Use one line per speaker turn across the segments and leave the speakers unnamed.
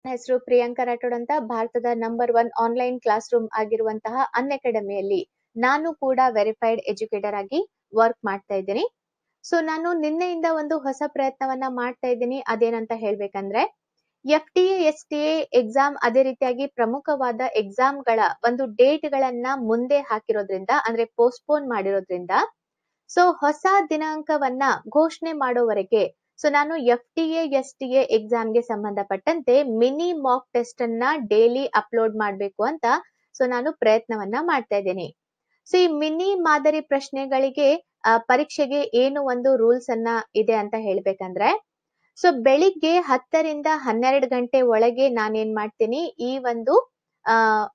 ಹೆಸರು ಪ್ರಿಯಾಂಕಾ ರಾಠೋಡ್ ಅಂತ ಭಾರತದ number one online class room ಆಗಿರುವಂತಹ ಅನ್ ಅಕಾಡೆಮಿಯಲ್ಲಿ ನಾನು ಕೂಡ ವೆರಿಫೈಡ್ ಎಜುಕೇಟರ್ ಆಗಿ ವರ್ಕ್ ಮಾಡ್ತಾ ಇದ್ದೀನಿ ಸೊ ನಾನು ನಿನ್ನೆಯಿಂದ ಒಂದು ಹೊಸ ಪ್ರಯತ್ನವನ್ನ ಮಾಡ್ತಾ ಇದ್ದೀನಿ ಅದೇನಂತ ಹೇಳ್ಬೇಕಂದ್ರೆ F T S T A exam ಅದೇ ರೀತಿಯಾಗಿ ಪ್ರಮುಖವಾದ ಎಕ್ಸಾಮ್ ಗಳ ಒಂದು ಡೇಟ್ ಗಳನ್ನ ಮುಂದೆ ಹಾಕಿರೋದ್ರಿಂದ ಅಂದ್ರೆ ಪೋಸ್ಟ್ಪೋನ್ ಮಾಡಿರೋದ್ರಿಂದ ಸೊ ಹೊಸ ದಿನಾಂಕವನ್ನ ಘೋಷಣೆ ಮಾಡೋವರೆಗೆ ಸೊ ನಾನು F T S T A ಎಕ್ಸಾಮ್ಗೆ ಸಂಬಂಧಪಟ್ಟಂತೆ ಮಿನಿ ಮಾಕ್ ಟೆಸ್ಟ್ ಅನ್ನ ಡೈಲಿ ಅಪ್ಲೋಡ್ ಮಾಡಬೇಕು ಅಂತ ಸೊ ನಾನು ಪ್ರಯತ್ನವನ್ನ ಮಾಡ್ತಾ ಇದ್ದೀನಿ ಸೊ ಈ ಮಿನಿ ಮಾದರಿ ಪ್ರಶ್ನೆಗಳಿಗೆ ಆ, ಪರೀಕ್ಷೆಗೆ ಏನು ಒಂದು ರೂಲ್ಸ್ ಅನ್ನ ಇದೆ ಅಂತ ಹೇಳ್ಬೇಕಂದ್ರೆ ಸೊ ಬೆಳಿಗ್ಗೆ ಹತ್ತರಿಂದ ಹನ್ನೆರಡು ಗಂಟೆ ಒಳಗೆ ನಾನೇನ್ ಮಾಡ್ತೀನಿ ಈ ಒಂದು ಆ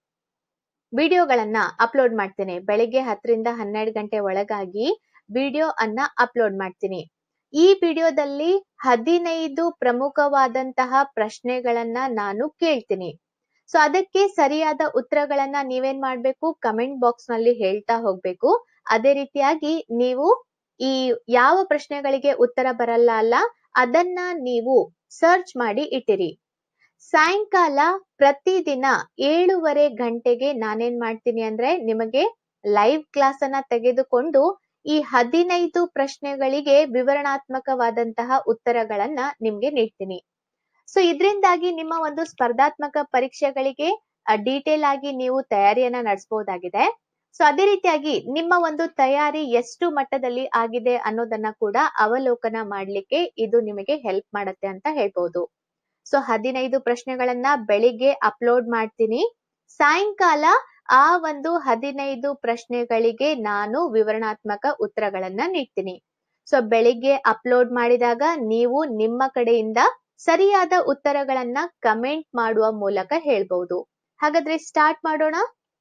ವಿಡಿಯೋಗಳನ್ನ ಅಪ್ಲೋಡ್ ಮಾಡ್ತೀನಿ ಬೆಳಿಗ್ಗೆ ಹತ್ತರಿಂದ ಹನ್ನೆರಡು ಗಂಟೆ ಒಳಗಾಗಿ ವಿಡಿಯೋ ಅನ್ನ ಅಪ್ಲೋಡ್ ಮಾಡ್ತೀನಿ ಈ ವಿಡಿಯೋದಲ್ಲಿ ಹದಿನೈದು ಪ್ರಮುಖವಾದಂತಹ ಪ್ರಶ್ನೆಗಳನ್ನ ನಾನು ಕೇಳ್ತೀನಿ ಸೊ ಅದಕ್ಕೆ ಸರಿಯಾದ ಉತ್ತರಗಳನ್ನ ನೀವೇನ್ ಮಾಡ್ಬೇಕು ಕಮೆಂಟ್ ಬಾಕ್ಸ್ ನಲ್ಲಿ ಹೇಳ್ತಾ ಹೋಗ್ಬೇಕು ಅದೇ ರೀತಿಯಾಗಿ ನೀವು ಈ ಯಾವ ಪ್ರಶ್ನೆಗಳಿಗೆ ಉತ್ತರ ಬರಲ್ಲ ಅಲ್ಲ ಅದನ್ನ ನೀವು ಸರ್ಚ್ ಮಾಡಿ ಇಟ್ಟಿರಿ ಸಾಯಂಕಾಲ ಪ್ರತಿದಿನ ಏಳುವರೆ ಗಂಟೆಗೆ ನಾನೇನ್ ಮಾಡ್ತೀನಿ ಅಂದ್ರೆ ನಿಮಗೆ ಲೈವ್ ಕ್ಲಾಸ್ ಅನ್ನ ತೆಗೆದುಕೊಂಡು ಈ ಹದಿನೈದು ಪ್ರಶ್ನೆಗಳಿಗೆ ವಿವರಣಾತ್ಮಕವಾದಂತಹ ಉತ್ತರಗಳನ್ನ ನಿಮ್ಗೆ ನೀಡ್ತೀನಿ ಸೊ ಇದರಿಂದಾಗಿ ನಿಮ್ಮ ಒಂದು ಸ್ಪರ್ಧಾತ್ಮಕ ಪರೀಕ್ಷೆಗಳಿಗೆ ಡೀಟೇಲ್ ಆಗಿ ನೀವು ತಯಾರಿಯನ್ನ ನಡೆಸಬಹುದಾಗಿದೆ ಸೊ ಅದೇ ರೀತಿಯಾಗಿ ನಿಮ್ಮ ಒಂದು ತಯಾರಿ ಎಷ್ಟು ಮಟ್ಟದಲ್ಲಿ ಆಗಿದೆ ಅನ್ನೋದನ್ನ ಕೂಡ ಅವಲೋಕನ ಮಾಡ್ಲಿಕ್ಕೆ ಇದು ನಿಮಗೆ ಹೆಲ್ಪ್ ಮಾಡತ್ತೆ ಅಂತ ಹೇಳ್ಬೋದು ಸೊ ಹದಿನೈದು ಪ್ರಶ್ನೆಗಳನ್ನ ಬೆಳಿಗ್ಗೆ ಅಪ್ಲೋಡ್ ಮಾಡ್ತೀನಿ ಸಾಯಂಕಾಲ ಆ ಒಂದು ಹದಿನೈದು ಪ್ರಶ್ನೆಗಳಿಗೆ ನಾನು ವಿವರಣಾತ್ಮಕ ಉತ್ತರಗಳನ್ನ ನೀಡ್ತೀನಿ ಸೊ ಬೆಳಿಗ್ಗೆ ಅಪ್ಲೋಡ್ ಮಾಡಿದಾಗ ನೀವು ನಿಮ್ಮ ಕಡೆಯಿಂದ ಸರಿಯಾದ ಉತ್ತರಗಳನ್ನ ಕಮೆಂಟ್ ಮಾಡುವ ಮೂಲಕ ಹೇಳ್ಬಹುದು ಹಾಗಾದ್ರೆ ಸ್ಟಾರ್ಟ್ ಮಾಡೋಣ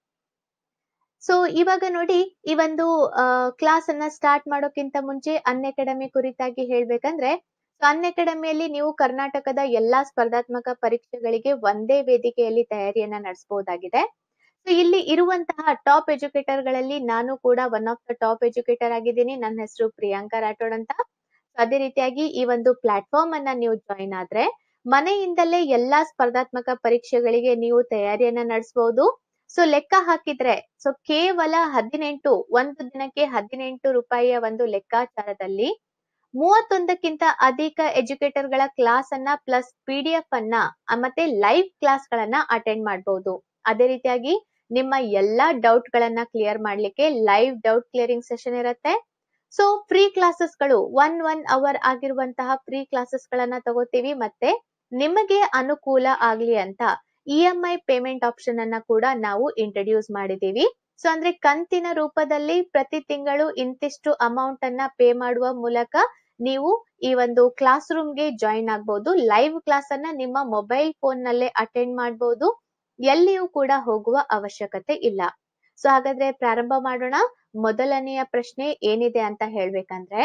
ಸೊ ಇವಾಗ ನೋಡಿ ಈ ಒಂದು ಕ್ಲಾಸ್ ಅನ್ನ ಸ್ಟಾರ್ಟ್ ಮಾಡೋಕ್ಕಿಂತ ಮುಂಚೆ ಅನ್ ಅಕಾಡೆಮಿ ಕುರಿತಾಗಿ ಹೇಳ್ಬೇಕಂದ್ರೆ ಅನ್ ಅಕಾಡೆಮಿಯಲ್ಲಿ ನೀವು ಕರ್ನಾಟಕದ ಎಲ್ಲಾ ಸ್ಪರ್ಧಾತ್ಮಕ ಪರೀಕ್ಷೆಗಳಿಗೆ ಒಂದೇ ವೇದಿಕೆಯಲ್ಲಿ ತಯಾರಿಯನ್ನ ನಡೆಸಬಹುದಾಗಿದೆ ಸೊ ಇಲ್ಲಿ ಇರುವಂತಹ ಟಾಪ್ ಎಜುಕೇಟರ್ ಗಳಲ್ಲಿ ನಾನು ಕೂಡ one of the top educator ಆಗಿದ್ದೀನಿ ನನ್ನ ಹೆಸರು ಪ್ರಿಯಾಂಕಾ ರಾಠೋಡ್ ಅಂತ So ಅದೇ ರೀತಿಯಾಗಿ ಈ ಒಂದು ಪ್ಲಾಟ್ಫಾರ್ಮ್ ಅನ್ನ ನೀವು ಜಾಯಿನ್ ಆದ್ರೆ ಮನೆಯಿಂದಲೇ ಎಲ್ಲಾ ಸ್ಪರ್ಧಾತ್ಮಕ ಪರೀಕ್ಷೆಗಳಿಗೆ ನೀವು ತಯಾರಿಯನ್ನ ನಡೆಸಬಹುದು ಸೊ ಲೆಕ್ಕ ಹಾಕಿದ್ರೆ ಸೊ ಕೇವಲ ಹದಿನೆಂಟು ಒಂದು ದಿನಕ್ಕೆ ಹದಿನೆಂಟು ರೂಪಾಯಿಯ ಒಂದು ಲೆಕ್ಕಾಚಾರದಲ್ಲಿ ಮೂವತ್ತೊಂದಕ್ಕಿಂತ ಅಧಿಕ ಎಜುಕೇಟರ್ ಗಳ ಕ್ಲಾಸ್ ಅನ್ನ ಪ್ಲಸ್ ಪಿ ಡಿ ಎಫ್ ಅನ್ನ ಆ, ಮತ್ತೆ ಲೈವ್ ಕ್ಲಾಸ್ ಗಳನ್ನ ಅಟೆಂಡ್ ಮಾಡಬಹುದು ಅದೇ ರೀತಿಯಾಗಿ ನಿಮ್ಮ ಎಲ್ಲಾ ಡೌಟ್ ಗಳನ್ನ ಕ್ಲಿಯರ್ ಮಾಡ್ಲಿಕ್ಕೆ ಲೈವ್ ಡೌಟ್ ಕ್ಲಿಯರಿಂಗ್ ಸೆಷನ್ ಇರುತ್ತೆ ಸೊ ಫ್ರೀ ಕ್ಲಾಸಸ್ ಗಳು ಒನ್ ಒನ್ ಅವರ್ ಆಗಿರುವಂತಹ ಫ್ರೀ ಕ್ಲಾಸಸ್ ಗಳನ್ನ ತಗೋತೀವಿ ಮತ್ತೆ ನಿಮಗೆ ಅನುಕೂಲ ಆಗ್ಲಿ ಅಂತ E M I payment option ಅನ್ನ ಕೂಡ ನಾವು ಇಂಟ್ರೊಡ್ಯೂಸ್ ಮಾಡಿದೀವಿ ಸೊ ಅಂದ್ರೆ ಕಂತಿನ ರೂಪದಲ್ಲಿ ಪ್ರತಿ ತಿಂಗಳು ಇಂತಿಷ್ಟು ಅಮೌಂಟ್ ಅನ್ನ ಪೇ ಮಾಡುವ ಮೂಲಕ ನೀವು ಈ ಒಂದು ಕ್ಲಾಸ್ ರೂಮ್ಗೆ ಜಾಯಿನ್ ಆಗ್ಬಹುದು ಲೈವ್ ಕ್ಲಾಸ್ ಅನ್ನ ನಿಮ್ಮ ಮೊಬೈಲ್ ಫೋನ್ ನಲ್ಲೇ ಅಟೆಂಡ್ ಮಾಡಬಹುದು ಎಲ್ಲಿಯೂ ಕೂಡ ಹೋಗುವ ಅವಶ್ಯಕತೆ ಇಲ್ಲ ಸೊ ಹಾಗಾದ್ರೆ ಪ್ರಾರಂಭ ಮಾಡೋಣ ಮೊದಲನೆಯ ಪ್ರಶ್ನೆ ಏನಿದೆ ಅಂತ ಹೇಳ್ಬೇಕಂದ್ರೆ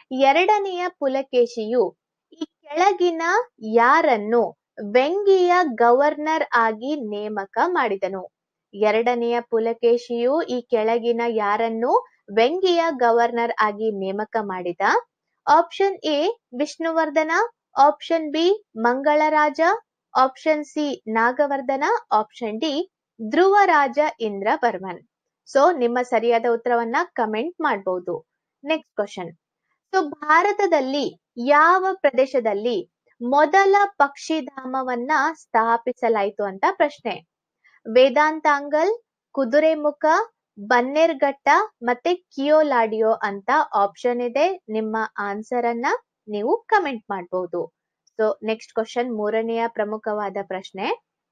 ಎರಡನೆಯ ಪುಲಕೇಶಿಯು ಈ ಕೆಳಗಿನ ಯಾರನ್ನು ವೆಂಗಿಯ ಗವರ್ನರ್ ಆಗಿ ನೇಮಕ ಮಾಡಿದನು ಎರಡನೆಯ ಪುಲಕೇಶಿಯು ಈ ಕೆಳಗಿನ ಯಾರನ್ನು ವೆಂಗಿಯ ಗವರ್ನರ್ ಆಗಿ ನೇಮಕ ಮಾಡಿದ option A Vishnuvardhana option B Mangalaraja option C Nagavardhana option D Dhruvaraja Indra Barman so ನಿಮ್ಮ ಸರಿಯಾದ ಉತ್ತರವನ್ನ ಕಮೆಂಟ್ ಮಾಡಬಹುದು ನೆಕ್ಸ್ಟ್ ಕ್ವಶನ್ ಸೊ ಭಾರತದಲ್ಲಿ ಯಾವ ಪ್ರದೇಶದಲ್ಲಿ ಮೊದಲ ಪಕ್ಷಿಧಾಮವನ್ನ ಸ್ಥಾಪಿಸಲಾಯಿತು ಅಂತ ಪ್ರಶ್ನೆ ವೇದಾಂತಾಂಗಲ್ ಕುದುರೆಮುಖ ಬನ್ನೇರ್ಘಟ್ಟ ಮತ್ತೆ ಕಿಯೋಲಾಡಿಯೋ ಅಂತ ಆಪ್ಷನ್ ಇದೆ ನಿಮ್ಮ ಆನ್ಸರ್ ಅನ್ನ ನೀವು ಕಮೆಂಟ್ ಮಾಡಬಹುದು ಸೊ ನೆಕ್ಸ್ಟ್ ಕ್ವಶನ್ ಮೂರನೆಯ ಪ್ರಮುಖವಾದ ಪ್ರಶ್ನೆ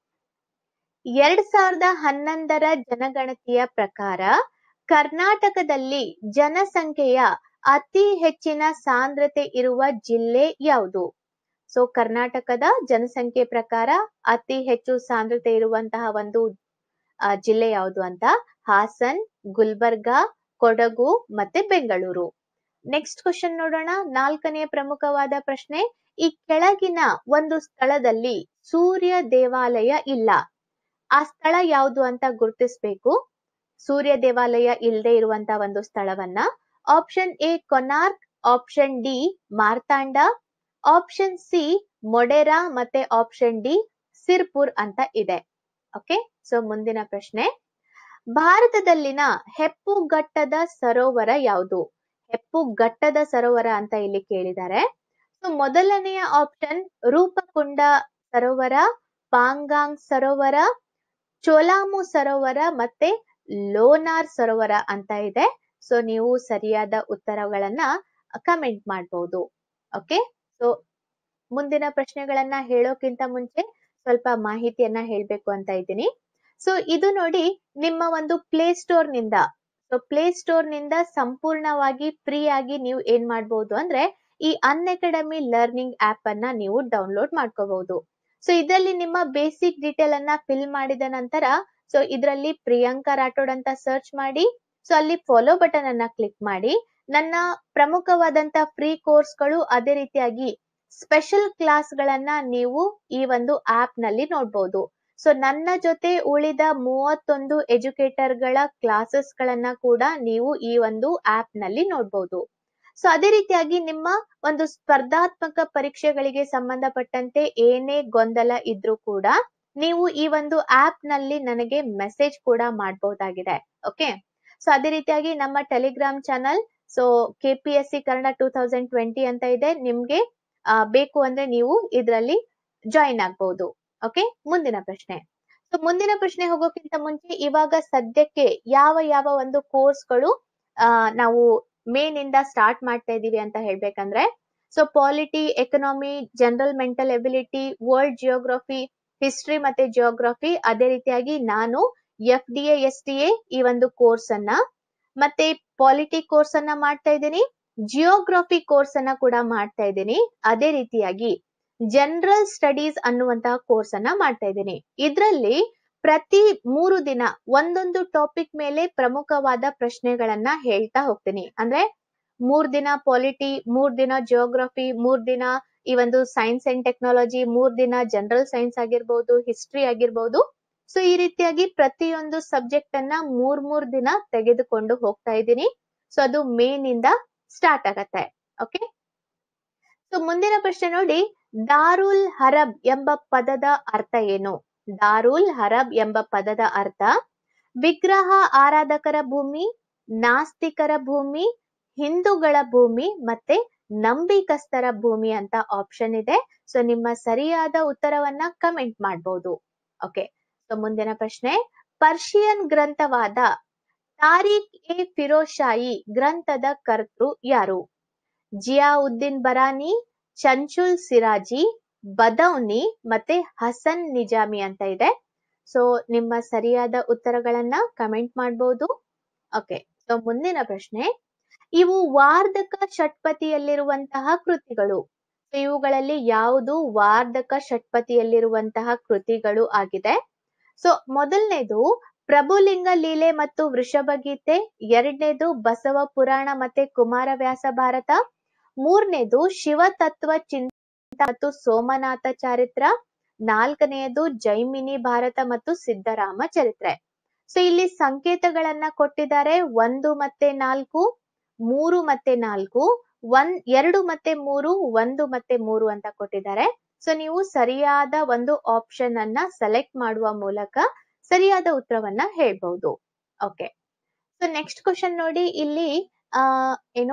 ಎರಡ್ ಸಾವಿರದ ಹನ್ನೊಂದರ ಜನಗಣತಿಯ ಪ್ರಕಾರ ಕರ್ನಾಟಕದಲ್ಲಿ ಜನಸಂಖ್ಯೆಯ ಅತಿ ಹೆಚ್ಚಿನ ಸಾಂದ್ರತೆ ಇರುವ ಜಿಲ್ಲೆ ಯಾವುದು ಸೊ ಕರ್ನಾಟಕದ ಜನಸಂಖ್ಯೆ ಪ್ರಕಾರ ಅತಿ ಹೆಚ್ಚು ಸಾಂದ್ರತೆ ಇರುವಂತಹ ಒಂದು ಆ, ಜಿಲ್ಲೆ ಯಾವುದು ಅಂತ ಹಾಸನ್ ಗುಲ್ಬರ್ಗಾ ಕೊಡಗು ಮತ್ತೆ ಬೆಂಗಳೂರು ನೆಕ್ಸ್ಟ್ ಕ್ವಶನ್ ನೋಡೋಣ ನಾಲ್ಕನೆಯ ಪ್ರಮುಖವಾದ ಪ್ರಶ್ನೆ ಈ ಕೆಳಗಿನ ಒಂದು ಸ್ಥಳದಲ್ಲಿ ಸೂರ್ಯ ದೇವಾಲಯ ಇಲ್ಲ ಆ ಸ್ಥಳ ಯಾವುದು ಅಂತ ಗುರುತಿಸಬೇಕು ಸೂರ್ಯ ದೇವಾಲಯ ಇಲ್ಲದೆ ಇರುವಂತ ಒಂದು ಸ್ಥಳವನ್ನ option A Konark option D Martand option C Modhera ಮತ್ತೆ ಆಪ್ಷನ್ ಡಿ ಸಿರ್ಪುರ್ ಅಂತ ಇದೆ ಓಕೆ ಸೊ ಮುಂದಿನ ಪ್ರಶ್ನೆ ಭಾರತದಲ್ಲಿನ ಹೆಪ್ಪುಗಟ್ಟದ ಸರೋವರ ಯಾವುದು ಹೆಪ್ಪುಗಟ್ಟದ ಸರೋವರ ಅಂತ ಇಲ್ಲಿ ಕೇಳಿದ್ದಾರೆ ಸೊ ಮೊದಲನೆಯ ಆಪ್ಷನ್ ರೂಪಕುಂಡ ಸರೋವರ ಪಾಂಗಾಂಗ್ ಸರೋವರ ಚೋಲಾಮು ಸರೋವರ ಮತ್ತೆ ಲೋನಾರ್ ಸರೋವರ ಅಂತ ಇದೆ ಸೊ ನೀವು ಸರಿಯಾದ ಉತ್ತರಗಳನ್ನ ಕಮೆಂಟ್ ಮಾಡಬಹುದು ಓಕೆ ಸೊ ಮುಂದಿನ ಪ್ರಶ್ನೆಗಳನ್ನ ಹೇಳೋಕ್ಕಿಂತ ಮುಂಚೆ ಸ್ವಲ್ಪ ಮಾಹಿತಿಯನ್ನ ಹೇಳ್ಬೇಕು ಅಂತ ಇದ್ದೀನಿ ಸೊ ಇದು ನೋಡಿ ನಿಮ್ಮ ಒಂದು ಪ್ಲೇ ಸ್ಟೋರ್ ನಿಂದ ಸೊ ಪ್ಲೇ ಸ್ಟೋರ್ ನಿಂದ ಸಂಪೂರ್ಣವಾಗಿ ಫ್ರೀ ಆಗಿ ನೀವು ಏನ್ ಮಾಡಬಹುದು ಅಂದ್ರೆ ಈ ಅನ್ ಅಕಾಡೆಮಿ ಲರ್ನಿಂಗ್ ಆಪ್ ಅನ್ನ ನೀವು ಡೌನ್ಲೋಡ್ ಮಾಡ್ಕೋಬಹುದು ಸೊ ಇದರಲ್ಲಿ ನಿಮ್ಮ ಬೇಸಿಕ್ ಡೀಟೇಲ್ ಅನ್ನ ಫಿಲ್ ಮಾಡಿದ ನಂತರ ಸೊ ಇದರಲ್ಲಿ ಪ್ರಿಯಾಂಕಾ ರಾಠೋಡ್ ಅಂತ ಸರ್ಚ್ ಮಾಡಿ ಸೊ ಅಲ್ಲಿ ಫಾಲೋ ಬಟನ್ ಅನ್ನ ಕ್ಲಿಕ್ ಮಾಡಿ ನನ್ನ ಪ್ರಮುಖವಾದಂತ ಫ್ರೀ ಕೋರ್ಸ್ಗಳು ಅದೇ ರೀತಿಯಾಗಿ ಸ್ಪೆಷಲ್ ಕ್ಲಾಸ್ ಗಳನ್ನ ನೀವು ಈ ಒಂದು ಆಪ್ ನಲ್ಲಿ ನೋಡಬಹುದು ಸೊ ನನ್ನ ಜೊತೆ ಉಳಿದ ಮೂವತ್ತೊಂದು ಎಜುಕೇಟರ್ ಗಳ ಕ್ಲಾಸಸ್ ಗಳನ್ನ ಕೂಡ ನೀವು ಈ ಒಂದು ಆಪ್ ನಲ್ಲಿ ನೋಡಬಹುದು ಸೊ ಅದೇ ರೀತಿಯಾಗಿ ನಿಮ್ಮ ಒಂದು ಸ್ಪರ್ಧಾತ್ಮಕ ಪರೀಕ್ಷೆಗಳಿಗೆ ಸಂಬಂಧಪಟ್ಟಂತೆ ಏನೇ ಗೊಂದಲ ಇದ್ರೂ ಕೂಡ ನೀವು ಈ ಒಂದು ಆಪ್ ನಲ್ಲಿ ನನಗೆ ಮೆಸೇಜ್ ಕೂಡ ಮಾಡಬಹುದಾಗಿದೆ ಓಕೆ ಸೊ ಅದೇ ರೀತಿಯಾಗಿ ನಮ್ಮ Telegram channel so K P S C Kannada two thousand twenty ಅಂತ ಇದೆ ನಿಮ್ಗೆ ಆ, ಬೇಕು ಅಂದ್ರೆ ನೀವು ಇದರಲ್ಲಿ ಜಾಯಿನ್ ಆಗ್ಬಹುದು ಓಕೆ ಮುಂದಿನ ಪ್ರಶ್ನೆ ಸೊ ಮುಂದಿನ ಪ್ರಶ್ನೆ ಹೋಗೋಕ್ಕಿಂತ ಮುಂಚೆ ಇವಾಗ ಸದ್ಯಕ್ಕೆ ಯಾವ ಯಾವ ಒಂದು ಕೋರ್ಸ್ಗಳು ಆ ನಾವು ಮೇ ನಿಂದ ಸ್ಟಾರ್ಟ್ ಮಾಡ್ತಾ ಇದೀವಿ ಅಂತ ಹೇಳ್ಬೇಕಂದ್ರೆ so polity economy general mental ability world geography history ಮತ್ತೆ ಜಿಯೋಗ್ರಫಿ ಅದೇ ರೀತಿಯಾಗಿ ನಾನು F D S T A ಈ ಒಂದು ಕೋರ್ಸ್ ಅನ್ನ ಮತ್ತೆ ಪಾಲಿಟಿ ಕೋರ್ಸ್ ಅನ್ನ ಮಾಡ್ತಾ ಇದ್ದೀನಿ ಜಿಯೋಗ್ರಫಿ ಕೋರ್ಸ್ ಅನ್ನ ಕೂಡ ಮಾಡ್ತಾ ಇದ್ದೀನಿ ಅದೇ ರೀತಿಯಾಗಿ ಜನರಲ್ ಸ್ಟಡೀಸ್ ಅನ್ನುವಂತಹ ಕೋರ್ಸ್ ಅನ್ನ ಮಾಡ್ತಾ ಇದ್ದೀನಿ ಇದರಲ್ಲಿ ಪ್ರತಿ ಮೂರು ದಿನ ಒಂದೊಂದು ಟಾಪಿಕ್ ಮೇಲೆ ಪ್ರಮುಖವಾದ ಪ್ರಶ್ನೆಗಳನ್ನ ಹೇಳ್ತಾ ಹೋಗ್ತೀನಿ ಅಂದ್ರೆ ಮೂರ್ ದಿನ ಪಾಲಿಟಿ ಮೂರ್ ದಿನ ಜಿಯೋಗ್ರಫಿ ಮೂರ್ ದಿನ ಈ ಒಂದು ಸೈನ್ಸ್ ಅಂಡ್ ಟೆಕ್ನಾಲಜಿ ಮೂರ್ ದಿನ ಜನರಲ್ ಸೈನ್ಸ್ ಆಗಿರ್ಬೋದು ಹಿಸ್ಟ್ರಿ ಆಗಿರ್ಬೋದು ಸೊ ಈ ರೀತಿಯಾಗಿ ಪ್ರತಿಯೊಂದು ಸಬ್ಜೆಕ್ಟ್ ಅನ್ನ ಮೂರ್ ಮೂರ್ ದಿನ ತೆಗೆದುಕೊಂಡು ಹೋಗ್ತಾ ಇದ್ದೀನಿ ಸೊ ಅದು ಮೇ ನಿಂದ ಸ್ಟಾರ್ಟ್ ಆಗತ್ತೆ ಓಕೆ ಸೊ ಮುಂದಿನ ಪ್ರಶ್ನೆ ನೋಡಿ ದಾರುಲ್ ಹರಬ್ ಎಂಬ ಪದದ ಅರ್ಥ ಏನು ದಾರುಲ್ ಹರಬ್ ಎಂಬ ಪದದ ಅರ್ಥ ವಿಗ್ರಹ ಆರಾಧಕರ ಭೂಮಿ ನಾಸ್ತಿಕರ ಭೂಮಿ ಹಿಂದೂಗಳ ಭೂಮಿ ಮತ್ತೆ ನಂಬಿಕಸ್ತರ ಭೂಮಿ ಅಂತ ಆಪ್ಷನ್ ಇದೆ ಸೊ ನಿಮ್ಮ ಸರಿಯಾದ ಉತ್ತರವನ್ನ ಕಮೆಂಟ್ ಮಾಡಬಹುದು ಓಕೆ ಸೊ ಮುಂದಿನ ಪ್ರಶ್ನೆ ಪರ್ಷಿಯನ್ ಗ್ರಂಥವಾದ ತಾರೀಖ್ ಎ ಫಿರೋಶಾಯಿ ಗ್ರಂಥದ ಕರ್ತೃ ಯಾರು ಜಿಯಾವುದ್ದೀನ್ ಬರಾನಿ ಚಂಚುಲ್ ಸಿರಾಜಿ ಬದೌನಿ ಮತ್ತೆ ಹಸನ್ ನಿಜಾಮಿ ಅಂತ ಇದೆ ಸೊ ನಿಮ್ಮ ಸರಿಯಾದ ಉತ್ತರಗಳನ್ನ ಕಮೆಂಟ್ ಮಾಡಬಹುದು ಓಕೆ ಸೊ ಮುಂದಿನ ಪ್ರಶ್ನೆ ಇವು ವಾರ್ಧಕ ಷಟ್ಪತಿಯಲ್ಲಿರುವಂತಹ ಕೃತಿಗಳು So, ಇವುಗಳಲ್ಲಿ ಯಾವುದು ವಾರ್ಧಕ ಷಟ್ಪತಿಯಲ್ಲಿರುವಂತಹ ಕೃತಿಗಳು ಆಗಿದೆ ಸೊ ಮೊದಲನೇದು ಪ್ರಭುಲಿಂಗ ಲೀಲೆ ಮತ್ತು ವೃಷಭಗೀತೆ ಎರಡನೇದು ಬಸವ ಪುರಾಣ ಮತ್ತೆ ಕುಮಾರವ್ಯಾಸ ಭಾರತ ಮೂರನೇದು ಶಿವತತ್ವ ಚಿಂತ ಮತ್ತು ಸೋಮನಾಥ ಚಾರಿತ್ರ ನಾಲ್ಕನೆಯದು ಜೈಮಿನಿ ಭಾರತ ಮತ್ತು ಸಿದ್ದರಾಮ ಚರಿತ್ರೆ ಸೊ ಇಲ್ಲಿ ಸಂಕೇತಗಳನ್ನ ಕೊಟ್ಟಿದ್ದಾರೆ ಒಂದು ಮತ್ತೆ ನಾಲ್ಕು ಮೂರು ಮತ್ತೆ ನಾಲ್ಕು ಒಂದ್ ಎರಡು ಮತ್ತೆ ಮೂರು ಒಂದು ಮತ್ತೆ ಮೂರು ಅಂತ ಕೊಟ್ಟಿದ್ದಾರೆ ಸೊ ನೀವು ಸರಿಯಾದ ಒಂದು ಆಪ್ಷನ್ ಅನ್ನ ಸೆಲೆಕ್ಟ್ ಮಾಡುವ ಮೂಲಕ ಸರಿಯಾದ ಉತ್ತರವನ್ನ ಹೇಳ್ಬಹುದು ಓಕೆ ಸೊ ನೆಕ್ಸ್ಟ್ ಕ್ವಶನ್ ನೋಡಿ ಇಲ್ಲಿ ಆ ಏನು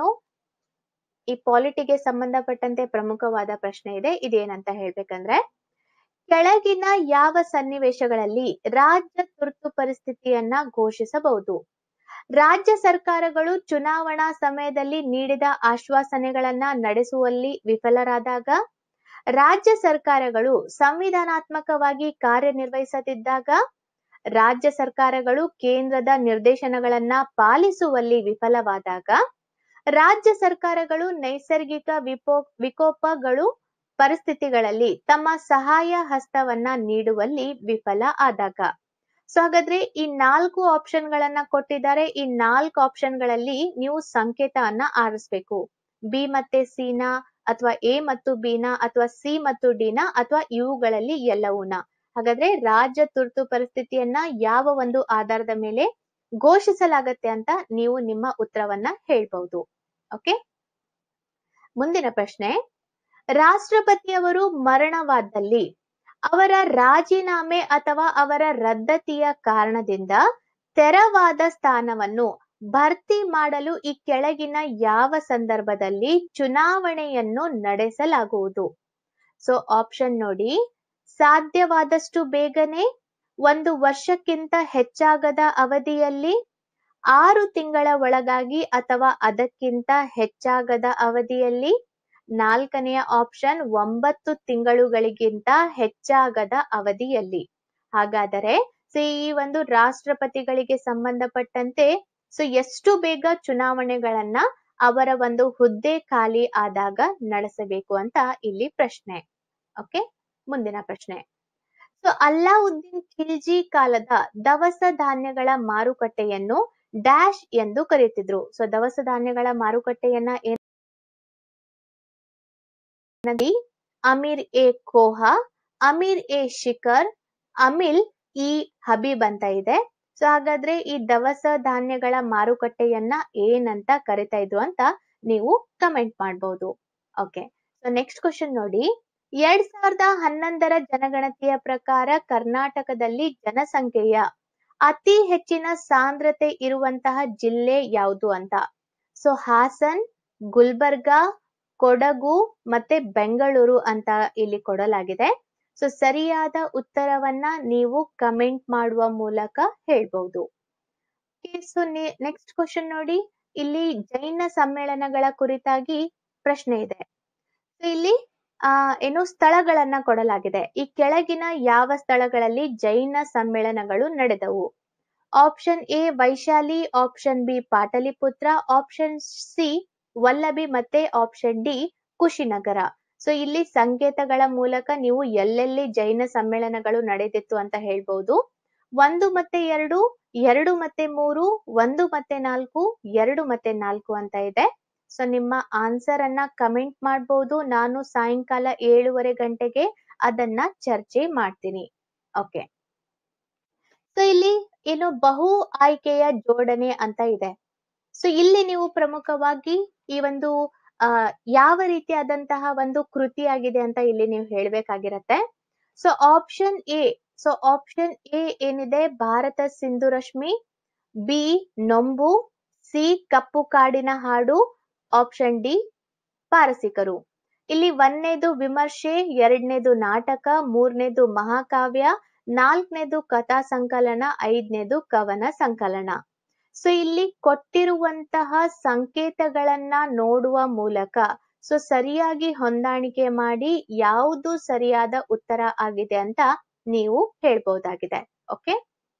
ಈ ಪಾಲಿಟಿಗೆ ಸಂಬಂಧಪಟ್ಟಂತೆ ಪ್ರಮುಖವಾದ ಪ್ರಶ್ನೆ ಇದೆ ಇದೇನಂತ ಹೇಳ್ಬೇಕಂದ್ರೆ ಕೆಳಗಿನ ಯಾವ ಸನ್ನಿವೇಶಗಳಲ್ಲಿ ರಾಜ್ಯ ತುರ್ತು ಪರಿಸ್ಥಿತಿಯನ್ನ ಘೋಷಿಸಬಹುದು ರಾಜ್ಯ ಸರ್ಕಾರಗಳು ಚುನಾವಣಾ ಸಮಯದಲ್ಲಿ ನೀಡಿದ ಆಶ್ವಾಸನೆಗಳನ್ನ ನಡೆಸುವಲ್ಲಿ ವಿಫಲರಾದಾಗ ರಾಜ್ಯ ಸರ್ಕಾರಗಳು ಸಂವಿಧಾನಾತ್ಮಕವಾಗಿ ಕಾರ್ಯನಿರ್ವಹಿಸದಿದ್ದಾಗ ರಾಜ್ಯ ಸರ್ಕಾರಗಳು ಕೇಂದ್ರದ ನಿರ್ದೇಶನಗಳನ್ನ ಪಾಲಿಸುವಲ್ಲಿ ವಿಫಲವಾದಾಗ ರಾಜ್ಯ ಸರ್ಕಾರಗಳು ನೈಸರ್ಗಿಕ ವಿಪೋ ವಿಕೋಪಗಳು ಪರಿಸ್ಥಿತಿಗಳಲ್ಲಿ ತಮ್ಮ ಸಹಾಯ ಹಸ್ತವನ್ನ ನೀಡುವಲ್ಲಿ ವಿಫಲ ಆದಾಗ ಸೊ ಹಾಗಾದ್ರೆ ಈ ನಾಲ್ಕು ಆಪ್ಷನ್ ಗಳನ್ನ ಕೊಟ್ಟಿದ್ದಾರೆ ಈ ನಾಲ್ಕು ಆಪ್ಷನ್ ಗಳಲ್ಲಿ ನೀವು ಸಂಕೇತವನ್ನ ಆರಿಸ್ಬೇಕು ಬಿ ಮತ್ತೆ ಸಿನ ಅಥವಾ ಎ ಮತ್ತು ಬಿನ ಅಥವಾ ಸಿ ಮತ್ತು ಡಿನ ಅಥವಾ ಇವುಗಳಲ್ಲಿ ಎಲ್ಲವೂನ ಹಾಗಾದ್ರೆ ರಾಜ್ಯ ತುರ್ತು ಪರಿಸ್ಥಿತಿಯನ್ನ ಯಾವ ಒಂದು ಆಧಾರದ ಮೇಲೆ ಘೋಷಿಸಲಾಗತ್ತೆ ಅಂತ ನೀವು ನಿಮ್ಮ ಉತ್ತರವನ್ನ ಹೇಳ್ಬಹುದು ಓಕೆ ಮುಂದಿನ ಪ್ರಶ್ನೆ ರಾಷ್ಟ್ರಪತಿಯವರು ಮರಣವಾದಲ್ಲಿ ಅವರ ರಾಜೀನಾಮೆ ಅಥವಾ ಅವರ ರದ್ದತಿಯ ಕಾರಣದಿಂದ ತೆರವಾದ ಸ್ಥಾನವನ್ನು ಭರ್ತಿ ಮಾಡಲು ಈ ಕೆಳಗಿನ ಯಾವ ಸಂದರ್ಭದಲ್ಲಿ ಚುನಾವಣೆಯನ್ನು ನಡೆಸಲಾಗುವುದು ಸೊ ಆಪ್ಷನ್ ನೋಡಿ ಸಾಧ್ಯವಾದಷ್ಟು ಬೇಗನೆ ಒಂದು ವರ್ಷಕ್ಕಿಂತ ಹೆಚ್ಚಾಗದ ಅವಧಿಯಲ್ಲಿ ಆರು ತಿಂಗಳ ಒಳಗಾಗಿ ಅಥವಾ ಅದಕ್ಕಿಂತ ಹೆಚ್ಚಾಗದ ಅವಧಿಯಲ್ಲಿ ನಾಲ್ಕನೆಯ ಆಪ್ಷನ್ ಒಂಬತ್ತು ತಿಂಗಳುಗಳಿಗಿಂತ ಹೆಚ್ಚಾಗದ ಅವಧಿಯಲ್ಲಿ ಹಾಗಾದರೆ ಸೊ ಈ ಒಂದು ರಾಷ್ಟ್ರಪತಿಗಳಿಗೆ ಸಂಬಂಧಪಟ್ಟಂತೆ ಸೊ ಎಷ್ಟು ಬೇಗ ಚುನಾವಣೆಗಳನ್ನ ಅವರ ಒಂದು ಹುದ್ದೆ ಖಾಲಿ ಆದಾಗ ನಡೆಸಬೇಕು ಅಂತ ಇಲ್ಲಿ ಪ್ರಶ್ನೆ ಓಕೆ ಮುಂದಿನ ಪ್ರಶ್ನೆ ಸೊ ಅಲ್ಲಾವುದ್ದೀನ್ ಖಿಲ್ಜಿ ಕಾಲದ ದವಸ ಧಾನ್ಯಗಳ ಮಾರುಕಟ್ಟೆಯನ್ನು ಡ್ಯಾಶ್ ಎಂದು ಕರೆಯುತ್ತಿದ್ರು ಸೊ ದವಸ ಧಾನ್ಯಗಳ ಮಾರುಕಟ್ಟೆಯನ್ನ ಏನಂದಿ ಅಮೀರ್ ಎ ಕೋಹಾ ಅಮೀರ್ ಎ ಶಿಖರ್ ಅಮಿಲ್ ಇ ಹಬೀಬ್ ಅಂತ ಇದೆ ಸೊ ಹಾಗಾದ್ರೆ ಈ ದವಸ ಧಾನ್ಯಗಳ ಮಾರುಕಟ್ಟೆಯನ್ನ ಏನಂತ ಕರಿತಾ ಇದ್ರು ಅಂತ ನೀವು ಕಮೆಂಟ್ ಮಾಡಬಹುದು ಓಕೆ ಸೊ ನೆಕ್ಸ್ಟ್ ಕ್ವಶನ್ ನೋಡಿ ಎರಡ್ ಸಾವಿರದ ಹನ್ನೊಂದರ ಜನಗಣತಿಯ ಪ್ರಕಾರ ಕರ್ನಾಟಕದಲ್ಲಿ ಜನಸಂಖ್ಯೆಯ ಅತಿ ಹೆಚ್ಚಿನ ಸಾಂದ್ರತೆ ಇರುವಂತಹ ಜಿಲ್ಲೆ ಯಾವುದು ಅಂತ ಸೊ ಹಾಸನ್ ಗುಲ್ಬರ್ಗಾ ಕೊಡಗು ಮತ್ತೆ ಬೆಂಗಳೂರು ಅಂತ ಇಲ್ಲಿ ಕೊಡಲಾಗಿದೆ ಸೊ ಸರಿಯಾದ ಉತ್ತರವನ್ನ ನೀವು ಕಮೆಂಟ್ ಮಾಡುವ ಮೂಲಕ ಹೇಳ್ಬಹುದು ಸೊ ನೆಕ್ಸ್ಟ್ ಕ್ವಶನ್ ನೋಡಿ ಇಲ್ಲಿ ಜೈನ ಸಮ್ಮೇಳನಗಳ ಕುರಿತಾಗಿ ಪ್ರಶ್ನೆ ಇದೆ ಸೊ ಇಲ್ಲಿ ಆ ಏನು ಸ್ಥಳಗಳನ್ನ ಕೊಡಲಾಗಿದೆ ಈ ಕೆಳಗಿನ ಯಾವ ಸ್ಥಳಗಳಲ್ಲಿ ಜೈನ ಸಮ್ಮೇಳನಗಳು ನಡೆದವು option A Vaishali option B Pataliputra option C Vallabhi ಮತ್ತೆ ಆಪ್ಷನ್ ಡಿ ಕುಶಿನಗರ ಸೊ ಇಲ್ಲಿ ಸಂಕೇತಗಳ ಮೂಲಕ ನೀವು ಎಲ್ಲೆಲ್ಲಿ ಜೈನ ಸಮ್ಮೇಳನಗಳು ನಡೆದಿತ್ತು ಅಂತ ಹೇಳ್ಬಹುದು ಒಂದು ಮತ್ತೆ ಎರಡು ಎರಡು ಮತ್ತೆ ಮೂರು ಒಂದು ಮತ್ತೆ ನಾಲ್ಕು ಎರಡು ಮತ್ತೆ ನಾಲ್ಕು ಅಂತ ಇದೆ ಸೊ ನಿಮ್ಮ ಆನ್ಸರ್ ಅನ್ನ ಕಮೆಂಟ್ ಮಾಡಬಹುದು ನಾನು ಸಾಯಂಕಾಲ ಏಳುವರೆ ಗಂಟೆಗೆ ಅದನ್ನ ಚರ್ಚೆ ಮಾಡ್ತೀನಿ ಓಕೆ ಸೊ ಇಲ್ಲಿ ಏನು ಬಹು ಆಯ್ಕೆಯ ಜೋಡಣೆ ಅಂತ ಇದೆ ಸೊ ಇಲ್ಲಿ ನೀವು ಪ್ರಮುಖವಾಗಿ ಈ ಒಂದು ಆ ಯಾವ ರೀತಿಯಾದಂತಹ ಒಂದು ಕೃತಿಯಾಗಿದೆ ಅಂತ ಇಲ್ಲಿ ನೀವು ಹೇಳ್ಬೇಕಾಗಿರತ್ತೆ so option A so option A ಏನಿದೆ ಭಾರತ ಸಿಂಧು ರಶ್ಮಿ ಬಿ ನೊಂಬು ಸಿ ಕಪ್ಪು ಕಾಡಿನ ಹಾಡು ಆಪ್ಷನ್ ಡಿ ಪಾರಸಿಕರು ಇಲ್ಲಿ ಒಂದನೇದು ವಿಮರ್ಶೆ ಎರಡನೇದು ನಾಟಕ ಮೂರನೇದು ಮಹಾಕಾವ್ಯ ನಾಲ್ಕನೇದು ಕಥಾ ಸಂಕಲನ ಐದನೇದು ಕವನ ಸಂಕಲನ ಸೊ ಇಲ್ಲಿ ಕೊಟ್ಟಿರುವಂತಹ ಸಂಕೇತಗಳನ್ನ ನೋಡುವ ಮೂಲಕ ಸೊ ಸರಿಯಾಗಿ ಹೊಂದಾಣಿಕೆ ಮಾಡಿ ಯಾವುದು ಸರಿಯಾದ ಉತ್ತರ ಆಗಿದೆ ಅಂತ ನೀವು ಹೇಳ್ಬಹುದಾಗಿದೆ ಓಕೆ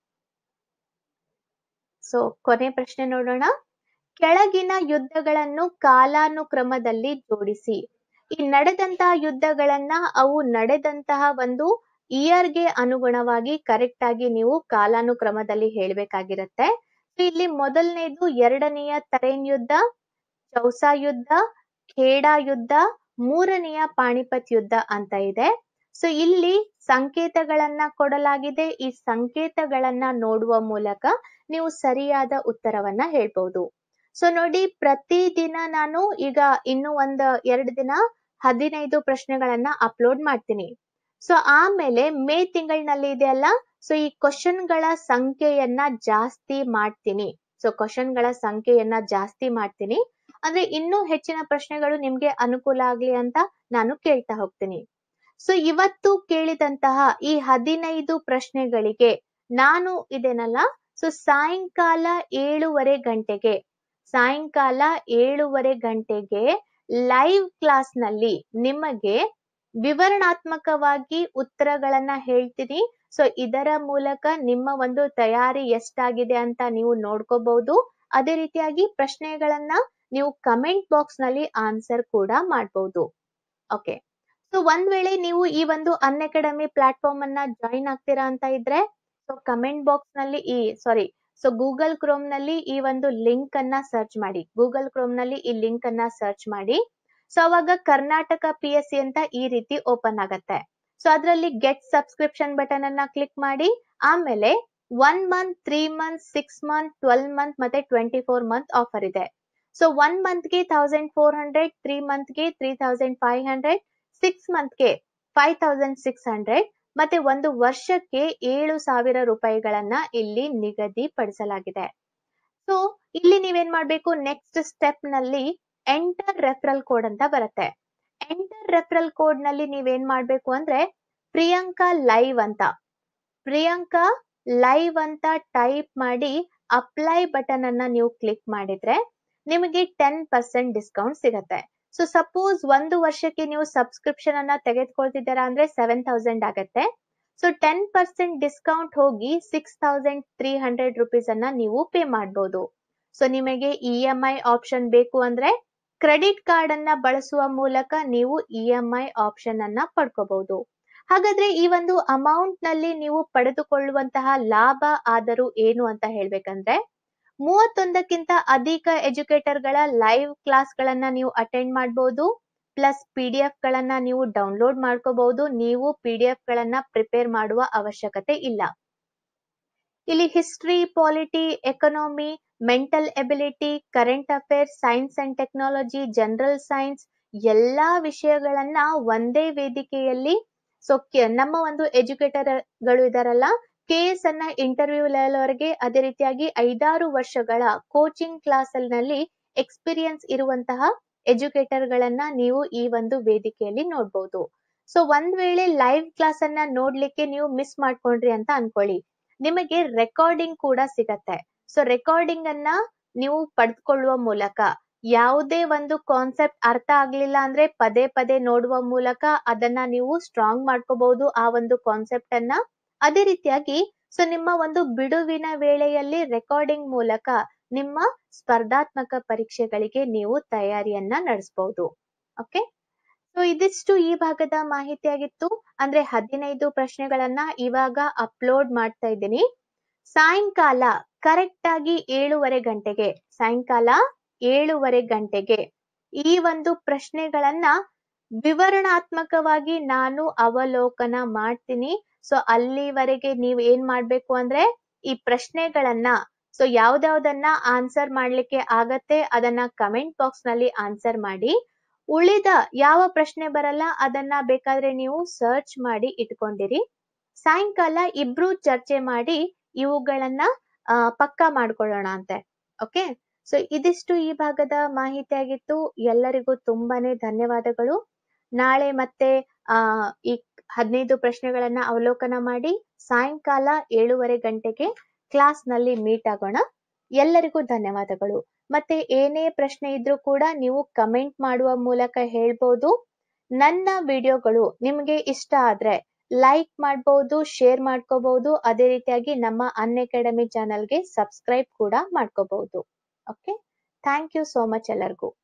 ಸೊ ಕೊನೆ ಪ್ರಶ್ನೆ ನೋಡೋಣ ಕೆಳಗಿನ ಯುದ್ಧಗಳನ್ನು ಕಾಲಾನುಕ್ರಮದಲ್ಲಿ ಜೋಡಿಸಿ ಈ ನಡೆದಂತಹ ಯುದ್ಧಗಳನ್ನ ಅವು ನಡೆದಂತಹ ಒಂದು ಇಯರ್ಗೆ ಅನುಗುಣವಾಗಿ ಕರೆಕ್ಟ್ ಆಗಿ ನೀವು ಕಾಲಾನುಕ್ರಮದಲ್ಲಿ ಹೇಳ್ಬೇಕಾಗಿರತ್ತೆ ಇಲ್ಲಿ ಮೊದಲನೇದು ಎರಡನೆಯ ತರೇನ್ ಯುದ್ಧ ಚೌಸಾ ಯುದ್ಧ ಖೇಡಾ ಯುದ್ಧ ಮೂರನೆಯ ಪಾಣಿಪತ್ ಯುದ್ಧ ಅಂತ ಇದೆ ಸೊ ಇಲ್ಲಿ ಸಂಕೇತಗಳನ್ನ ಕೊಡಲಾಗಿದೆ ಈ ಸಂಕೇತಗಳನ್ನ ನೋಡುವ ಮೂಲಕ ನೀವು ಸರಿಯಾದ ಉತ್ತರವನ್ನ ಹೇಳ್ಬಹುದು ಸೊ ನೋಡಿ ಪ್ರತಿದಿನ ನಾನು ಈಗ ಇನ್ನು ಒಂದ್ ಎರಡು ದಿನ ಹದಿನೈದು ಪ್ರಶ್ನೆಗಳನ್ನ ಅಪ್ಲೋಡ್ ಮಾಡ್ತೀನಿ ಸೊ ಆಮೇಲೆ ಮೇ ತಿಂಗಳಿನಲ್ಲಿ ಇದೆಯಲ್ಲ ಸೊ ಈ ಕ್ವಶನ್ ಗಳ ಸಂಖ್ಯೆಯನ್ನ ಜಾಸ್ತಿ ಮಾಡ್ತೀನಿ ಸೊ ಕ್ವಶನ್ ಗಳ ಸಂಖ್ಯೆಯನ್ನ ಜಾಸ್ತಿ ಮಾಡ್ತೀನಿ ಅಂದ್ರೆ ಇನ್ನೂ ಹೆಚ್ಚಿನ ಪ್ರಶ್ನೆಗಳು ನಿಮ್ಗೆ ಅನುಕೂಲ ಆಗ್ಲಿ ಅಂತ ನಾನು ಕೇಳ್ತಾ ಹೋಗ್ತೀನಿ ಸೊ ಇವತ್ತು ಕೇಳಿದಂತಹ ಈ ಹದಿನೈದು ಪ್ರಶ್ನೆಗಳಿಗೆ ನಾನು ಇದೇನಲ್ಲ ಸೊ ಸಾಯಂಕಾಲ ಏಳುವರೆ ಗಂಟೆಗೆ ಸಾಯಂಕಾಲ ಏಳುವರೆ ಗಂಟೆಗೆ ಲೈವ್ ಕ್ಲಾಸ್ ನಲ್ಲಿ ನಿಮಗೆ ವಿವರಣಾತ್ಮಕವಾಗಿ ಉತ್ತರಗಳನ್ನ ಹೇಳ್ತೀನಿ ಸೊ ಇದರ ಮೂಲಕ ನಿಮ್ಮ ಒಂದು ತಯಾರಿ ಎಷ್ಟಾಗಿದೆ ಅಂತ ನೀವು ನೋಡ್ಕೋಬಹುದು ಅದೇ ರೀತಿಯಾಗಿ ಪ್ರಶ್ನೆಗಳನ್ನ ನೀವು ಕಮೆಂಟ್ ಬಾಕ್ಸ್ ನಲ್ಲಿ ಆನ್ಸರ್ ಕೂಡ ಮಾಡಬಹುದು ಓಕೆ ಸೊ ಒಂದ್ ವೇಳೆ ನೀವು ಈ ಒಂದು ಅನ್ ಅಕಾಡೆಮಿ ಪ್ಲಾಟ್ಫಾರ್ಮ್ ಅನ್ನ ಜಾಯಿನ್ ಆಗ್ತೀರಾ ಅಂತ ಇದ್ರೆ ಸೊ ಕಮೆಂಟ್ ಬಾಕ್ಸ್ ನಲ್ಲಿ ಈ ಸಾರಿ ಸೊ ಗೂಗಲ್ ಕ್ರೋಮ್ ನಲ್ಲಿ ಈ ಒಂದು ಲಿಂಕ್ ಅನ್ನ ಸರ್ಚ್ ಮಾಡಿ ಗೂಗಲ್ ಕ್ರೋಮ್ ನಲ್ಲಿ ಈ ಲಿಂಕ್ ಅನ್ನ ಸರ್ಚ್ ಮಾಡಿ ಸೊ ಅವಾಗ ಕರ್ನಾಟಕ ಪಿ ಎಸ್ ಸಿ ಅಂತ ಈ ರೀತಿ ಓಪನ್ ಆಗತ್ತೆ ಸೊ ಅದರಲ್ಲಿ ಗೆಟ್ ಸಬ್ಸ್ಕ್ರಿಪ್ಷನ್ ಬಟನ್ ಅನ್ನ ಕ್ಲಿಕ್ ಮಾಡಿ ಆಮೇಲೆ one month three month six month twelve month ಮತ್ತೆ ಟ್ವೆಂಟಿ ಫೋರ್ ಮಂತ್ ಆಫರ್ ಇದೆ ಸೊ ಒನ್ ಮಂತ್ ಗೆ thousand four hundred three month ಗೆ three thousand five hundred six month ಗೆ five thousand six hundred ಮತ್ತೆ ಒಂದು ವರ್ಷಕ್ಕೆ ಏಳು ಸಾವಿರ ರೂಪಾಯಿಗಳನ್ನ ಇಲ್ಲಿ ನಿಗದಿಪಡಿಸಲಾಗಿದೆ ಸೊ ಇಲ್ಲಿ ನೀವೇನ್ ಮಾಡ್ಬೇಕು ನೆಕ್ಸ್ಟ್ ಸ್ಟೆಪ್ ನಲ್ಲಿ ಎಂಟರ್ ರೆಫರಲ್ ಕೋಡ್ ಅಂತ ಬರುತ್ತೆ ಎಂಟರ್ ರೆಫರಲ್ ಕೋಡ್ ನಲ್ಲಿ ನೀವೇನ್ ಮಾಡ್ಬೇಕು ಅಂದ್ರೆ ಪ್ರಿಯಾಂಕಾ ಲೈವ್ ಅಂತ ಪ್ರಿಯಾಂಕಾ ಲೈವ್ ಅಂತ ಟೈಪ್ ಮಾಡಿ ಅಪ್ಲೈ ಬಟನ್ ಅನ್ನ ನೀವು ಕ್ಲಿಕ್ ಮಾಡಿದ್ರೆ ನಿಮಗೆ ಟೆನ್ ಪರ್ಸೆಂಟ್ ಡಿಸ್ಕೌಂಟ್ ಸಿಗತ್ತೆ ಸೊ ಸಪೋಸ್ ಒಂದು ವರ್ಷಕ್ಕೆ ನೀವು ಸಬ್ಸ್ಕ್ರಿಪ್ಷನ್ ಅನ್ನ ತೆಗೆದುಕೊಳ್ತಿದ್ದೀರಾ ಅಂದ್ರೆ ಸೆವೆನ್ ತೌಸಂಡ್ ಆಗತ್ತೆ ಸೊ ಟೆನ್ ಪರ್ಸೆಂಟ್ ಡಿಸ್ಕೌಂಟ್ ಹೋಗಿ six thousand three hundred rupees ಅನ್ನ ನೀವು ಪೇ ಮಾಡಬಹುದು ಸೊ ನಿಮಗೆ ಇ ಎಂ ಐ ಆಪ್ಷನ್ ಬೇಕು ಅಂದ್ರೆ ಕ್ರೆಡಿಟ್ ಕಾರ್ಡ್ ಅನ್ನ ಬಳಸುವ ಮೂಲಕ ನೀವು ಇ ಎಂ ಐ ಆಪ್ಷನ್ ಅನ್ನ ಪಡ್ಕೋಬಹುದು ಹಾಗಾದ್ರೆ ಈ ಒಂದು ಅಮೌಂಟ್ ನಲ್ಲಿ ನೀವು ಪಡೆದುಕೊಳ್ಳುವಂತಹ ಲಾಭ ಆದರೂ ಏನು ಅಂತ ಹೇಳ್ಬೇಕಂದ್ರೆ ಮೂವತ್ತೊಂದಕ್ಕಿಂತ ಅಧಿಕ ಎಜುಕೇಟರ್ ಗಳ ಲೈವ್ ಕ್ಲಾಸ್ ಗಳನ್ನ ನೀವು ಅಟೆಂಡ್ ಮಾಡಬಹುದು ಪ್ಲಸ್ ಪಿ ಡಿ ಎಫ್ ಗಳನ್ನ ನೀವು ಡೌನ್ಲೋಡ್ ಮಾಡ್ಕೋಬಹುದು ನೀವು ಪಿ ಡಿ ಎಫ್ ಗಳನ್ನ ಪ್ರಿಪೇರ್ ಮಾಡುವ ಅವಶ್ಯಕತೆ ಇಲ್ಲ ಇಲ್ಲಿ history polity economy mental ability current affairs science and technology general science ಎಲ್ಲಾ ವಿಷಯಗಳನ್ನ ಒಂದೇ ವೇದಿಕೆಯಲ್ಲಿ ಸೊ ನಮ್ಮ ಒಂದು ಎಜುಕೇಟರ್ ಗಳು ಇದಾರಲ್ಲ ಕೆ ಎಸ್ ಅನ್ನ ಇಂಟರ್ವ್ಯೂ ಲೆವೆಲ್ ವರೆಗೆ ಅದೇ ರೀತಿಯಾಗಿ ಐದಾರು ವರ್ಷಗಳ ಕೋಚಿಂಗ್ ಕ್ಲಾಸ್ ನಲ್ಲಿ ಎಕ್ಸ್ಪೀರಿಯನ್ಸ್ ಇರುವಂತಹ ಎಜುಕೇಟರ್ ಗಳನ್ನ ನೀವು ಈ ಒಂದು ವೇದಿಕೆಯಲ್ಲಿ ನೋಡಬಹುದು ಸೊ ಒಂದ್ ವೇಳೆ ಲೈವ್ ಕ್ಲಾಸ್ ಅನ್ನ ನೋಡ್ಲಿಕ್ಕೆ ನೀವು ಮಿಸ್ ಮಾಡ್ಕೊಂಡ್ರಿ ಅಂತ ಅನ್ಕೊಳ್ಳಿ ನಿಮಗೆ ರೆಕಾರ್ಡಿಂಗ್ ಕೂಡ ಸಿಗತ್ತೆ ಸೊ ರೆಕಾರ್ಡಿಂಗ್ ಅನ್ನ ನೀವು ಪಡೆದುಕೊಳ್ಳುವ ಮೂಲಕ ಯಾವುದೇ ಒಂದು ಕಾನ್ಸೆಪ್ಟ್ ಅರ್ಥ ಆಗ್ಲಿಲ್ಲ ಅಂದ್ರೆ ಪದೇ ಪದೇ ನೋಡುವ ಮೂಲಕ ಅದನ್ನ ನೀವು ಸ್ಟ್ರಾಂಗ್ ಮಾಡ್ಕೋಬಹುದು ಆ ಒಂದು ಕಾನ್ಸೆಪ್ಟ್ ಅನ್ನ ಅದೇ ರೀತಿಯಾಗಿ ಸೊ ನಿಮ್ಮ ಒಂದು ಬಿಡುವಿನ ವೇಳೆಯಲ್ಲಿ ರೆಕಾರ್ಡಿಂಗ್ ಮೂಲಕ ನಿಮ್ಮ ಸ್ಪರ್ಧಾತ್ಮಕ ಪರೀಕ್ಷೆಗಳಿಗೆ ನೀವು ತಯಾರಿಯನ್ನ ನಡೆಸಬಹುದು ಓಕೆ ಸೊ ಇದಿಷ್ಟು ಈ ಭಾಗದ ಮಾಹಿತಿಯಾಗಿತ್ತು ಅಂದ್ರೆ ಹದಿನೈದು ಪ್ರಶ್ನೆಗಳನ್ನ ಇವಾಗ ಅಪ್ಲೋಡ್ ಮಾಡ್ತಾ ಇದ್ದೀನಿ ಸಾಯಂಕಾಲ ಕರೆಕ್ಟ್ ಆಗಿ ಏಳುವರೆ ಗಂಟೆಗೆ ಸಾಯಂಕಾಲ ಏಳುವರೆ ಗಂಟೆಗೆ ಈ ಒಂದು ಪ್ರಶ್ನೆಗಳನ್ನ ವಿವರಣಾತ್ಮಕವಾಗಿ ನಾನು ಅವಲೋಕನ ಮಾಡ್ತೀನಿ ಸೊ ಅಲ್ಲಿವರೆಗೆ ನೀವು ಏನ್ ಮಾಡ್ಬೇಕು ಅಂದ್ರೆ ಈ ಪ್ರಶ್ನೆಗಳನ್ನ ಸೊ ಯಾವ್ದಾವ್ದನ್ನ ಆನ್ಸರ್ ಮಾಡ್ಲಿಕ್ಕೆ ಆಗತ್ತೆ ಅದನ್ನ ಕಮೆಂಟ್ ಬಾಕ್ಸ್ ನಲ್ಲಿ ಆನ್ಸರ್ ಮಾಡಿ ಉಳಿದ ಯಾವ ಪ್ರಶ್ನೆ ಬರಲ್ಲ ಅದನ್ನ ಬೇಕಾದ್ರೆ ನೀವು ಸರ್ಚ್ ಮಾಡಿ ಇಟ್ಕೊಂಡಿರಿ ಸಾಯಂಕಾಲ ಇಬ್ರು ಚರ್ಚೆ ಮಾಡಿ ಇವುಗಳನ್ನ ಪಕ್ಕಾ ಮಾಡ್ಕೊಳ್ಳೋಣ ಅಂತೆ ಓಕೆ ಸೊ ಇದಿಷ್ಟು ಈ ಭಾಗದ ಮಾಹಿತಿ ಆಗಿತ್ತು ಎಲ್ಲರಿಗೂ ತುಂಬಾನೇ ಧನ್ಯವಾದಗಳು ನಾಳೆ ಮತ್ತೆ ಆ ಈ ಹದಿನೈದು ಪ್ರಶ್ನೆಗಳನ್ನ ಅವಲೋಕನ ಮಾಡಿ ಸಾಯಂಕಾಲ ಏಳುವರೆ ಗಂಟೆಗೆ ಕ್ಲಾಸ್ ನಲ್ಲಿ ಮೀಟ್ ಆಗೋಣ ಎಲ್ಲರಿಗೂ ಧನ್ಯವಾದಗಳು ಮತ್ತೆ ಏನೇ ಪ್ರಶ್ನೆ ಇದ್ರೂ ಕೂಡ ನೀವು ಕಮೆಂಟ್ ಮಾಡುವ ಮೂಲಕ ಹೇಳ್ಬೋದು ನನ್ನ ವಿಡಿಯೋಗಳು ನಿಮ್ಗೆ ಇಷ್ಟ ಆದ್ರೆ ಲೈಕ್ ಮಾಡಬಹುದು ಶೇರ್ ಮಾಡ್ಕೋಬಹುದು ಅದೇ ರೀತಿಯಾಗಿ ನಮ್ಮ ಅನ್ ಅಕಾಡೆಮಿ ಚಾನಲ್ಗೆ ಸಬ್ಸ್ಕ್ರೈಬ್ ಕೂಡ ಮಾಡ್ಕೋಬಹುದು okay thank you so much ಎಲ್ಲರಿಗೂ